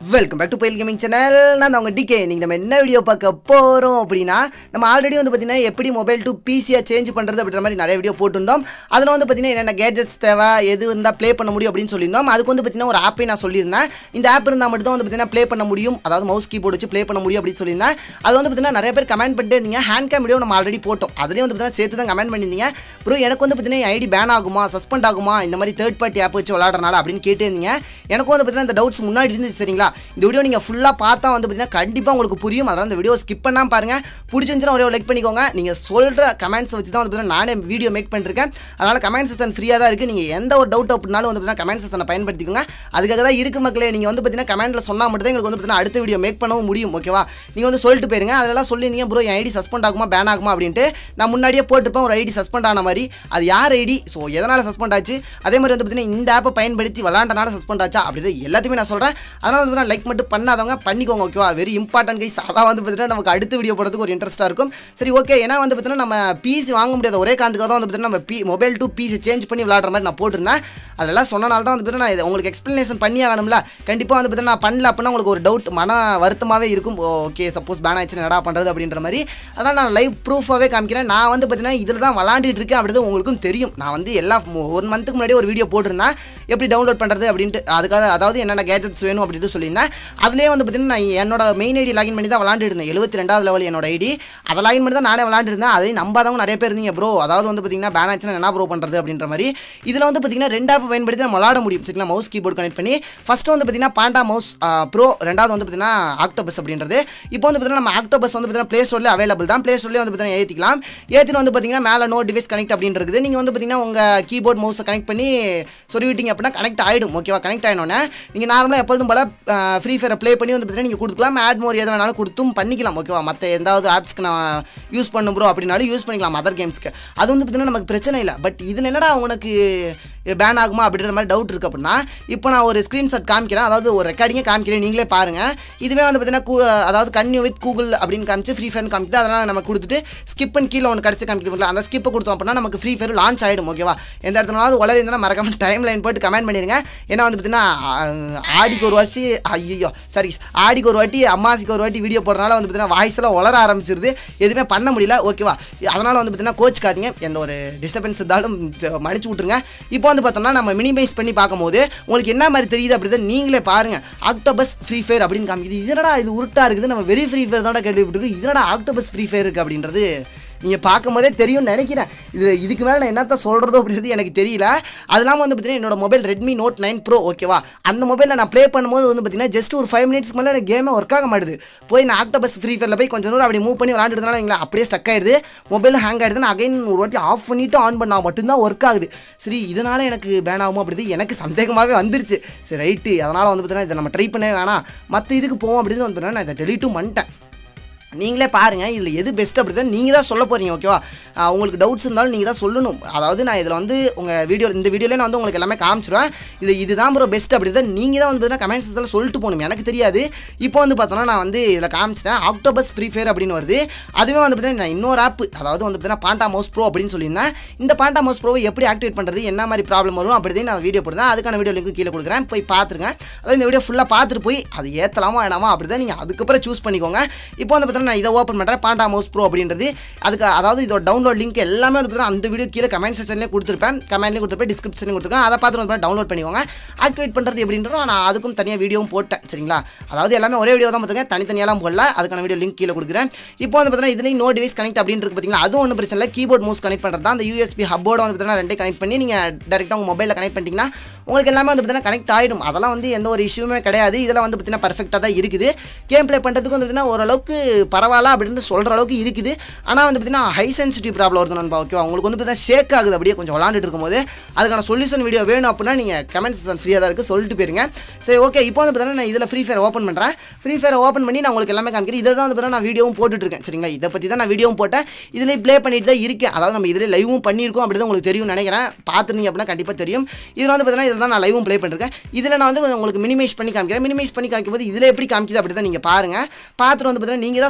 welcome back to பயில் gaming channel நான் தான் உங்கள் டிகே நீங்கள் நம்ம என்ன வீடியோ பார்க்க போகிறோம் அப்படின்னா நம்ம ஆல்ரெடி வந்து பார்த்தீங்கன்னா எப்படி மொபைல் டு பிசியாக சேஞ்ச் பண்ணுறது அப்படின்ற மாதிரி நிறைய வீடியோ போட்டிருந்தோம் அதில் வந்து பார்த்தீங்கன்னா என்னென்ன கேஜெட்ஸ் தேவை எது இருந்தால் ப்ளே பண்ண முடியும் அப்படின்னு சொல்லியிருந்தோம் அதுக்கு வந்து பார்த்தீங்கன்னா ஒரு ஆப்பை நான் சொல்லியிருந்தேன் இந்த ஆப் இருந்தால் மட்டும் தான் வந்து பார்த்தீங்கன்னா ப்ளே பண்ண முடியும் அதாவது மவுஸ் கீபோர்டு வச்சு ப்ளே பண்ண முடியும் அப்படின்னு சொல்லியிருந்தேன் அது வந்து பார்த்தீங்கன்னா நிறைய பேர் கமெண்ட் பண்ணிட்டே இருந்தீங்க ஹேண்ட் கேம் வீடியோ நம்ம ஆல்ரெடி போட்டோம் அதுலேயும் வந்து பார்த்தீங்கன்னா சேர்த்து தான் கமெண்ட் பண்ணியிருந்தீங்க ப்ரோ எனக்கு வந்து பார்த்தீங்கன்னா ஐடி பேன் ஆகுமா சஸ்பெண்ட் ஆகுமா இந்த மாதிரி தேர்ட் பார்ட்டி ஆப் வச்சு விளாட்றனால அப்படின்னு கேட்டே இருந்தீங்க எனக்கும் வந்து பார்த்தீங்கன்னா இந்த டவுட்ஸ் முன்னாடி இருந்துச்சு சரிங்களா இந்த வீடியோ நீங்கள் ஃபுல்லாக பார்த்தா வந்து பார்த்தீங்கன்னா கண்டிப்பாக உங்களுக்கு புரியும் அதனால் இந்த வீடியோ ஸ்கிப் பண்ணாமல் பாருங்கள் பிடிச்சிருந்துச்சுன்னா ஒரே லைக் பண்ணிக்கோங்க நீங்கள் சொல்கிற கமெண்ட்ஸ் வச்சு தான் வந்து பார்த்தீங்கன்னா நானே வீடியோ மேக் பண்ணிருக்கேன் அதனால் கமெண்ட் செக்ஷன் ஃப்ரீயாக தான் இருக்குது நீங்கள் எந்த ஒரு டவுட் அப்படின்னாலும் வந்து பார்த்தீங்கன்னா கமெண்ட் செக்ஷனை பயன்படுத்திக்கோங்க அதுக்காக தான் இருக்கு மக்களே நீங்கள் வந்து பார்த்தீங்கன்னா கமெண்ட்டில் சொன்னால் மட்டும் தான் எங்களுக்கு வந்து பார்த்தீங்கன்னா அடுத்த வீடியோ மேக் பண்ணவும் முடியும் ஓகேவா நீங்கள் வந்து சொல்லிட்டு போயிருங்க அதெல்லாம் சொல்லியிருந்தீங்க ப்ரோ என் ஐடி சஸ்பெண்ட் ஆகுமா பேன் ஆகுமா அப்படின்ட்டு நான் முன்னாடியே போட்டுப்பேன் ஒரு ஐடி சஸ்பெண்ட் ஆன மாதிரி அது யார் ஐடி ஸோ எதனால் சஸ்பெண்ட் ஆச்சு அதே மாதிரி வந்து பார்த்தீங்கன்னா இந்த ஆப்பை பயன்படுத்தி விளாண்டனால சஸ்பெண்ட் ஆச்சா அப்படின்றது எல்லாத்தையுமே நான் சொல்கிறேன் அதனால் வந்து லைக் மட்டும் பண்ணாதவங்க பண்ணிக்கோங்க ஓகேவா வெரி இம்பார்ட்டன்ட் கைஸ் அதான் வந்து பார்த்தீங்கன்னா நமக்கு அடுத்த வீடியோ போடுறதுக்கு ஒரு இன்ட்ரெஸ்ட்டாக இருக்கும் சரி ஓகே ஏன்னா வந்து பார்த்தீங்கன்னா நம்ம பிசி வாங்க முடியாத ஒரே காந்துக்காக தான் வந்து பார்த்தீங்கன்னா நம்ம பி மொபைல் டு பிசி சேஞ்ச் பண்ணி விளாட்ற மாதிரி நான் போட்டிருந்தேன் அதெல்லாம் சொன்னனால தான் வந்து பார்த்தீங்கன்னா நான் இதை உங்களுக்கு எக்ஸ்ப்ளனேஷன் பண்ணி ஆகணும்ல கண்டிப்பாக வந்து பார்த்தீங்கன்னா நான் பண்ணல அப்படின்னா உங்களுக்கு ஒரு டவுட் மன வருத்தமாகவே இருக்கும் ஓகே சப்போஸ் பேன் ஆயிடுச்சு என்னடா பண்ணுறது அப்படின்ற மாதிரி அதனால் நான் லைவ் ப்ரூஃபாகவே காமிக்கிறேன் நான் வந்து பார்த்தீங்கன்னா இதில் தான் விளாண்டுட்டு இருக்கேன் அப்படின்றது உங்களுக்கும் தெரியும் நான் வந்து எல்லா ஒன் மந்த்துக்கு முன்னாடி ஒரு வீடியோ போட்டிருந்தேன் எப்படி டவுன்லோட் பண்ணுறது அப்படின்ட்டு அதுக்காக அதாவது என்னென்ன கேஜெட்ஸ் வேணும் அப்படின்னு சொல்லியிருந்தேன் அதுலேயே வந்து பார்த்தீங்கன்னா நான் என்னோட மெயின் ஐடி லாகின் பண்ணி தான் விளாண்டு இருந்தேன் எழுபத்தி ரெண்டாவது லெவல் என்னோட ஐடி அதை லாகின் பண்ணி தான் நானே விளாண்டு இருந்தேன் அதையும் நம்பாதவங்க நிறைய பேர் இருந்தீங்க ப்ரோ அதாவது வந்து பார்த்தீங்கன்னா பேன் ஆச்சுன்னா என்ன ப்ரோ பண்ணுறது அப்படின்ற மாதிரி இதில் வந்து பார்த்தீங்கன்னா ரெண்டு ஆப் பயன்படுத்தி நம்ம விளாட முடியும் சரிங்களா மவுஸ் கீபோர்ட் கனெக்ட் பண்ணி ஃபஸ்ட்டு வந்து பார்த்தீங்கன்னா பாண்டா மவுஸ் ப்ரோ ரெண்டாவது வந்து பார்த்தீங்கன்னா ஆக்டோபஸ் அப்படின்றது இப்போ வந்து பார்த்தீங்கன்னா நம்ம ஆக்டோபஸ் வந்து பார்த்தீங்கன்னா ப்ளே ஸ்டோரில் அவைலபிள் தான் ப்ளே ஸ்டோர்லேயே வந்து பார்த்தீங்கன்னா ஏற்றிக்கலாம் ஏற்றிட்டு வந்து பார்த்தீங்கன்னா மேலே நோ டிவைஸ் கனெக்ட் அப்படின்றது நீங்கள் வந்து பார்த்தீங்கன்னா உங்கள் கீபோர்ட் மவுஸை கனெக்ட் பண்ணி சொல்லிவிட்டீங்க அப்படின்னா கனெக்ட் ஆகிடும் ஓகேவா கனெக்ட் ஆகினோன்னே நீங்கள் நார்மலாக எப்பொழுதும் போல் ஃப்ரீ ஃபயரை ப்ளே பண்ணி வந்து பார்த்தீங்கன்னா நீங்கள் கொடுத்துக்கலாம் ஆட் மோர் எது வேணாலும் கொடுத்தும் பண்ணிக்கலாம் ஓகேவா மற்ற எந்தாவது ஆப்ஸ்க்கு நான் யூஸ் பண்ணும் ப்ரோ அப்படின்னாலும் யூஸ் பண்ணிக்கலாம் அதர் கேம்ஸ்க்கு அது வந்து பார்த்தீங்கன்னா நமக்கு பிரச்சனை இல்லை பட் இதில் என்னடா உனக்கு பேன் ஆகுமா அப்படின்ற மாதிரி டவுட் இருக்குது அப்படின்னா இப்போ நான் ஒரு ஸ்க்ரீன்ஷாட் காமிக்கிறேன் அதாவது ஒரு ரெக்கார்டிங்கே காமிக்கிறேன் நீங்களே பாருங்கள் இதுவே வந்து பார்த்தீங்கன்னா கூ அதாவது கன்யூ வித் கூகுள் அப்படின்னு காமிச்சு ஃப்ரீ ஃபயர் காமிக்குது அதெல்லாம் நம்ம கொடுத்துட்டு ஸ்கிப் பண்ணி கீழே ஒன்று கிடச்சி காமிக்குது அந்த ஸ்கிப்பை கொடுத்தோம் அப்படின்னா நமக்கு ஃப்ரீ ஃபயர் லான்ச் ஆகிடும் ஓகேவா எந்த இடத்துலனாவது உலக இருந்தால் மறக்காம டைம் லைன் போட்டு கமெண்ட் பண்ணிடுங்க ஏன்னா வந்து பார்த்தீங்கன்னா ஆடிக்கு ஒரு வாசி ஐயோ சாரி ஆடிக்கு ஒரு வாட்டி அம்மாசிக்கு ஒரு வாட்டி வீடியோ போடுறதுனால வந்து பார்த்தீங்கன்னா வாய்ஸ்லாம் வளர ஆரம்பிச்சிருது எதுவுமே பண்ண முடியல ஓகேவா அதனால் வந்து பார்த்தீங்கன்னா கோச்சுக்காதீங்க எந்த ஒரு டிஸ்டர்பன்ஸ் இருந்தாலும் மன்னிச்சு விட்ருங்க இப்போ வந்து பார்த்தோம்னா நம்ம மினிமைஸ் பண்ணி பார்க்கும்போது உங்களுக்கு என்ன மாதிரி தெரியுது அப்படிதான் நீங்களே பாருங்கள் ஆக்டோபஸ் ஃப்ரீ ஃபயர் அப்படின்னு காமிக்குது இதனடா இது உருட்டாக இருக்குது நம்ம வெரி ஃப்ரீ ஃபயர் தான் கேள்விப்பட்டிருக்கு இதனடா ஆக்டோபஸ் ஃப்ரீ ஃபயர் இருக்குது அப்படின்றது நீங்கள் பார்க்கும்போதே தெரியும்னு நினைக்கிறேன் இது இதுக்கு மேலே நான் என்னத்த சொல்கிறதோ அப்படின்றது எனக்கு தெரியல அது இல்லாமல் வந்து பார்த்தீங்கன்னா என்னோட mobile Redmi Note nine Pro ஓகேவா அந்த மொபைலில் நான் ப்ளே பண்ணும்போது வந்து பார்த்தீங்கன்னா ஜஸ்ட் ஒரு ஃபைவ் மினிட்ஸ்க்கு மேலே எனக்கு கேமே ஒர்க் ஆக மாட்டுது போய் நான் ஆக்டோபஸ் ஃப்ரீ ஃபயரில் போய் கொஞ்சம் தூரம் அப்படி மூவ் பண்ணி விளாண்டுறதுனால எங்களை அப்படியே ஸ்டக் ஆயிடுது மொபைல் ஹேங் ஆகிடுது நான் அகைன் ஒரு வாட்டி ஆஃப் பண்ணிவிட்டு ஆன் பண்ணால் மட்டும்தான் ஒர்க் ஆகுது சரி இதனால் எனக்கு பேன் ஆகும் அப்படி எனக்கு சந்தேகமாகவே வந்துருச்சு சரி ரைட்டு அதனால் வந்து பார்த்தீங்கன்னா இதை நம்ம ட்ரை பண்ணவே வேணாம் மற்ற இதுக்கு போவோம் அப்படின்னு வந்து பார்த்தீங்கன்னா நான் இதை டெலிட்டும் பண்ணிட்டேன் நீங்களே பாருங்கள் இதில் எது பெஸ்ட் அப்படி தான் நீங்கள் தான் சொல்ல போகிறீங்க ஓகேவா உங்களுக்கு டவுட்ஸ் இருந்தாலும் நீங்கள் தான் சொல்லணும் அதாவது நான் இதில் வந்து உங்கள் வீடியோ இந்த வீடியோவில் நான் வந்து உங்களுக்கு எல்லாமே காமிச்சிடுவேன் இது இதுதான் ப்ரோ பெஸ்ட் அப்படி தான் நீங்கள் தான் வந்து பார்த்தீங்கன்னா கமெண்ட் செக்ஷனில் சொல்லிட்டு போகணும் எனக்கு தெரியாது இப்போ வந்து பார்த்தோன்னா நான் வந்து இதில் காமிச்சிட்டேன் ஆக்டோபஸ் ஃப்ரீ ஃபயர் அப்படின்னு வருது அதுவே வந்து பார்த்தீங்கன்னா நான் இன்னொரு ஆப் அதாவது வந்து பார்த்தீங்கன்னா பாண்டா மவுஸ் ப்ரோ அப்படின்னு சொல்லியிருந்தேன் இந்த பாண்டா மவுஸ் ப்ரோவை எப்படி ஆக்டிவேட் பண்ணுறது என்ன மாதிரி ப்ராப்ளம் வரும் அப்படி நான் வீடியோ போடுறேன் அதுக்கான வீடியோ லிங்க் கீழே கொடுக்குறேன் போய் பார்த்துருங்க அதாவது இந்த வீடியோ ஃபுல்லாக பார்த்துட்டு போய் அது ஏற்றலாமா வேணாமா அப்படி தான் நீங்கள் அதுக்கப்புறம் சூஸ் பண்ணிக்கோங்க இப்போ வந்து பார்த்தீங்கன்னா நான் இதை ஓப்பன் பண்ணுறேன் பாண்டா மவுஸ் ப்ரோ அப்படின்றது அதுக்கு அதாவது இதோட டவுன்லோட் லிங்க் எல்லாமே வந்து பார்த்தீங்கன்னா அந்த வீடியோ கீழே கமெண்ட் செக்ஷன்லேயே கொடுத்துருப்பேன் கமெண்ட்லேயும் கொடுத்துருப்பேன் டிஸ்கிரிப்ஷன்லையும் கொடுத்துருக்கேன் அதை பார்த்து வந்து டவுன்லோட் பண்ணிக்கோங்க ஆக்டிவேட் பண்ணுறது எப்படின்றோம் நான் அதுக்கும் தனியாக வீடியோவும் போட்டேன் சரிங்களா அதாவது எல்லாமே ஒரே வீடியோ தான் பார்த்துருக்கேன் தனித்தனியாலாம் போடல அதுக்கான வீடியோ லிங்க் கீழே கொடுக்குறேன் இப்போ வந்து பார்த்தீங்கன்னா இதுலேயும் நோ டிவைஸ் கனெக்ட் அப்படின்றது பார்த்தீங்கன்னா அதுவும் ஒன்றும் பிரச்சனை இல்லை கீபோர்ட் மவுஸ் கனெக்ட் பண்ணுறது தான் அந்த யூஎஸ்பி ஹப்போட வந்து பார்த்தீங்கன்னா ரெண்டே கனெக்ட் பண்ணி நீங்கள் டேரெக்டாக உங்கள் மொபைலில் கனெக்ட் பண்ணிட்டீங்கன்னா உங்களுக்கு எல்லாமே வந்து பார்த்தீங்கன்னா கனெக்ட் ஆகிடும் அதெல்லாம் வந்து எந்த ஒரு இஷ்யூமே கிடையாது இதெல்லாம் வந்து பார்த்தீங்கன்னா பர்ஃபெக்டாக தான் இருக்குது கேம் ப்ளே பண்ணுறதுக்கு வந்து பார்த்தீங்கன்னா ஓரளவுக்கு பரவாயில்ல அப்படின்னு சொல்கிற அளவுக்கு இருக்குது ஆனால் வந்து பார்த்தீங்கன்னா ஹை சென்சிட்டிவ் ப்ராப்ளம் வருது நண்பா ஓகே உங்களுக்கு வந்து பார்த்தீங்கன்னா ஷேக் ஆகுது அப்படியே கொஞ்சம் விளாண்டுட்டு இருக்கும்போது அதுக்கான சொல்யூஷன் வீடியோ வேணும் அப்படின்னா நீங்கள் கமெண்ட் செக்ஷன் ஃப்ரீயாக தான் இருக்குது சொல்லிட்டு போயிருங்க சரி ஓகே இப்போ வந்து பார்த்தீங்கன்னா நான் இதில் ஃப்ரீ ஃபயர் ஓப்பன் பண்ணுறேன் ஃப்ரீ ஃபயர் ஓப்பன் பண்ணி நான் உங்களுக்கு எல்லாமே காமிக்கிறேன் இதை தான் வந்து பார்த்தீங்கன்னா நான் வீடியோவும் போட்டுட்ருக்கேன் சரிங்களா இதை பற்றி தான் நான் வீடியோவும் போட்டேன் இதில் ப்ளே பண்ணிட்டு தான் இருக்கேன் அதாவது நம்ம இதில் லைவும் பண்ணியிருக்கோம் அப்படி தான் உங்களுக்கு தெரியும் நினைக்கிறேன் பார்த்துருந்தீங்க அப்படின்னா கண்டிப்பாக தெரியும் இதில் வந்து பார்த்தீங்கன்னா இதில் தான் நான் லைவும் ப்ளே பண்ணிருக்கேன் இதில் நான் வந்து உங்களுக்கு மினிமைஸ் பண்ணி காமிக்கிறேன் மினிமைஸ் பண்ணி காமிக்கும் போது இதில் எப்படி காமிக்குது அப்படி தான் நீங்கள் பாருங்கள் பார்த்துட்டு வந்து பார்த்தீங்கன்னா நீங்கள் தான்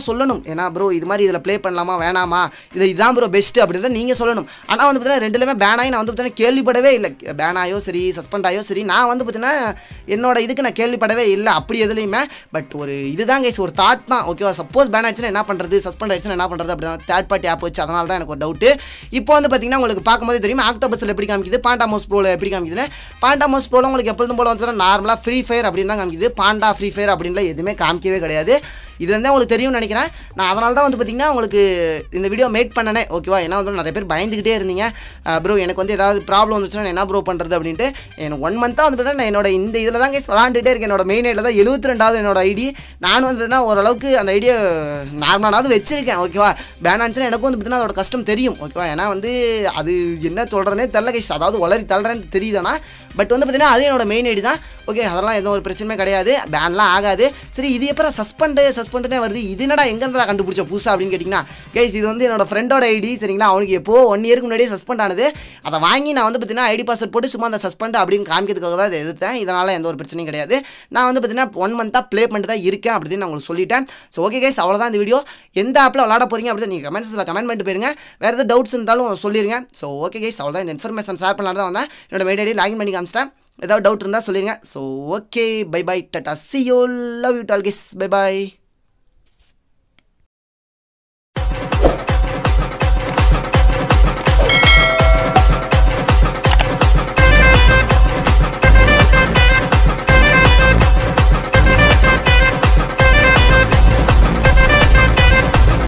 சொல்லணும் ஏன்னா ப்ரோ இது மாதிரி இதில் ப்ளே பண்ணலாமா வேணாமா இது இதுதான் ப்ரோ பெஸ்ட்டு அப்படின்றத நீங்கள் சொல்லணும் ஆனால் வந்து பார்த்தீங்கன்னா ரெண்டுலேயுமே பேன் ஆகி நான் வந்து பார்த்தீங்கன்னா கேள்விப்படவே இல்லை பேன் ஆயோ சரி சஸ்பெண்ட் ஆயோ சரி நான் வந்து பார்த்தீங்கன்னா என்னோட இதுக்கு நான் கேள்விப்படவே இல்லை அப்படி எதுலையுமே பட் ஒரு இதுதான் கைஸ் ஒரு தாட் தான் ஓகேவா சப்போஸ் பேன் ஆயிடுச்சுன்னா என்ன பண்ணுறது சஸ்பெண்ட் ஆயிடுச்சுன்னா என்ன பண்ணுறது அப்படி தான் தேர்ட் பார்ட்டி ஆப் வச்சு அதனால தான் எனக்கு ஒரு டவுட்டு இப்போ வந்து பார்த்தீங்கன்னா உங்களுக்கு பார்க்கும்போது தெரியும் ஆக்டோபஸில் எப்படி காமிக்குது பாண்டா மோஸ் ப்ரோவில் எப்படி காமிக்குதுன்னு பாண்டா மோஸ் ப்ரோவில் உங்களுக்கு எப்பொழுதும் போல வந்து நார்மலாக ஃப்ரீ ஃபயர் அப்படின்னு தான் காமிக்குது பாண்டா ஃப்ரீ ஃபயர் அப்படின்லாம் எதுவுமே காமிக்கவே கிடையாது இதுலேருந்தே உங்களுக்கு தெரியும்னு நினைக்கிறேன் நான் அதனால தான் வந்து பார்த்தீங்கன்னா உங்களுக்கு இந்த வீடியோ மேக் பண்ணனே ஓகேவா ஏன்னா வந்து நிறைய பேர் பயந்துக்கிட்டே இருந்தீங்க ப்ரோ எனக்கு வந்து ஏதாவது ப்ராப்ளம் வந்துச்சுன்னா நான் என்ன ப்ரோ பண்ணுறது அப்படின்ட்டு எனக்கு ஒன் மந்த்தாக வந்து பார்த்தீங்கன்னா நான் என்னோட இந்த இதில் தான் கேஸ் விளாண்டுட்டே இருக்கேன் என்னோட மெயின் ஐடியில் தான் எழுபத்தி ரெண்டாவது என்னோட ஐடி நானும் வந்து ஓரளவுக்கு அந்த ஐடியா நார்மலானாவது வச்சிருக்கேன் ஓகேவா பேன் ஆச்சுன்னா எனக்கும் வந்து பார்த்தீங்கன்னா அதோட கஷ்டம் தெரியும் ஓகேவா ஏன்னா வந்து அது என்ன சொல்கிறேனே தெரில கைஸ் அதாவது வளரி தள்ளுறேன்னு தெரியுதானா பட் வந்து பார்த்தீங்கன்னா அது என்னோட மெயின் ஐடி தான் ஓகே அதெல்லாம் எதுவும் ஒரு பிரச்சனையுமே கிடையாது பேன்லாம் ஆகாது சரி இது எப்பறம் சஸ்பெண்டு சஸ்பெண்டுனே வருது இது என்னடா எங்கேருந்தா கண்டுபிடிச்ச புதுசா அப்படின்னு கேட்டிங்கன்னா கைஸ் இது வந்து என்னோட ஃப்ரெண்டோட ஐடி சரிங்களா அவனுக்கு எப்போ ஒன் இயருக்கு முன்னாடியே சஸ்பெண்ட் ஆனது அதை வாங்கி நான் வந்து பார்த்தீங்கன்னா ஐடி பாஸ்வேர்ட் போட்டு சும்மா அந்த சஸ்பெண்ட் அப்படின்னு காமிக்கிறதுக்காக தான் இதை எதிர்த்தேன் இதனால் எந்த ஒரு பிரச்சனையும் கிடையாது நான் வந்து பார்த்தீங்கன்னா ஒன் மந்த்தாக ப்ளே பண்ணிட்டு தான் இருக்கேன் அப்படின்னு நான் உங்களுக்கு சொல்லிட்டேன் ஸோ ஓகே கைஸ் அவ்வளோதான் இந்த வீடியோ எந்த ஆப்பில் விளாட போகிறீங்க அப்படின்னு நீங்கள் கமெண்ட்ஸில் கமெண்ட் பண்ணிட்டு போயிருங்க வேறு எதாவது டவுட்ஸ் இருந்தாலும் சொல்லிடுங்க ஸோ ஓகே கைஸ் அவ்வளோதான் இந்த இன்ஃபர்மேஷன் ஷேர் பண்ணலாம் தான் வந்தேன் என்னோட மெயில் ஐடி லாகின் பண்ணி காமிச்சிட்டேன் ஏதாவது டவுட் இருந்தால் சொல்லிடுங்க so okay bye bye tata see you love you டால் கெஸ் பை பை